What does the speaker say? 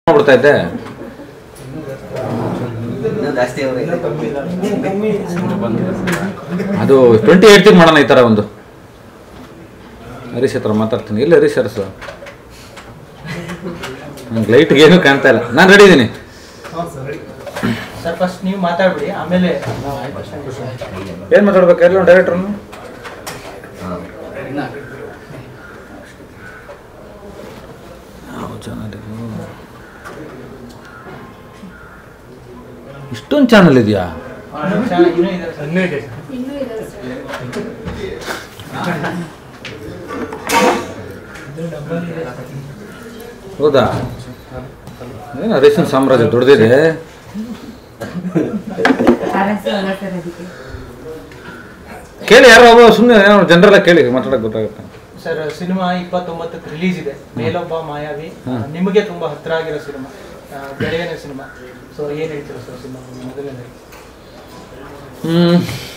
ಮಾಡ್ಬಿಡ್ತಾ ಇದ್ದೆ ಇನ್ನೂ ಜಾಸ್ತಿ ಅವ್ರೆ ಅದು ಟ್ವೆಂಟಿ ಏಯ್ಟಿಗೆ ಮಾಡೋಣ ಈ ಥರ ಒಂದು ಹರೀಶ್ ಹತ್ರ ಮಾತಾಡ್ತೀನಿ ಇಲ್ಲ ಹರೀಶ್ ಅರಸು ನಂಗೆ ಲೈಟ್ಗೆ ಏನೂ ಕಾಣ್ತಾ ಇಲ್ಲ ನಾನು ರೆಡಿ ಇದ್ದೀನಿ ಸರ್ ಫಸ್ಟ್ ನೀವು ಮಾತಾಡ್ಬಿಡಿ ಆಮೇಲೆ ಏನು ಮಾತಾಡ್ಬೇಕು ಎಲ್ಲ ಡೈರೆಕ್ಟ್ರನ್ನು ಹಾಂ ಯಾವ ಚಾನಲ್ ಇದು ಇಷ್ಟೊಂದು ಚಾನಲ್ ಇದೆಯಾ ಚೆನ್ನಾಗಿ ಇನ್ನೂ ಇದೆ ಸರ್ ಇನ್ನೂ ಇದೆ ಸರ್ ಇನ್ನೂ ಇದೆ ಸರ್ ಹೌದಾ ಏನು ಹರೀಶನ್ ಸಾಮ್ರಾಜ್ಯ ದೊಡ್ಡದಿದೆ ಅರಸು ಅಲ್ಲ ಸರ್ ಅದಕ್ಕೆ ಕೇಳಿ ಯಾರೋ ಒಬ್ಬ ಸುಮ್ಮನೆ ಏನೋ ಜನರೆಲ್ಲ ಕೇಳಿ ಮಾತಾಡೋಕೆ ಗೊತ್ತಾಗುತ್ತೆ ಸರ್ ಸಿನಿಮಾ ಇಪ್ಪತ್ತೊಂಬತ್ತಕ್ಕೆ ರಿಲೀಸ್ ಇದೆ ಮೇಲೊಬ್ಬ ಮಾಯಾವಿ ಹ್ಮ್. ನಿಮಗೆ ತುಂಬಾ ಹತ್ರ ಆಗಿರೋ ಸಿನಿಮಾ ಗೆಳೆಯನ ಸಿನಿಮಾ ಸೊ ಏನ್ ಹೇಳ್ತೀರಾ ಸರ್ ಸಿನಿಮಾ ಮೊದಲನೇ ಹ್ಮ್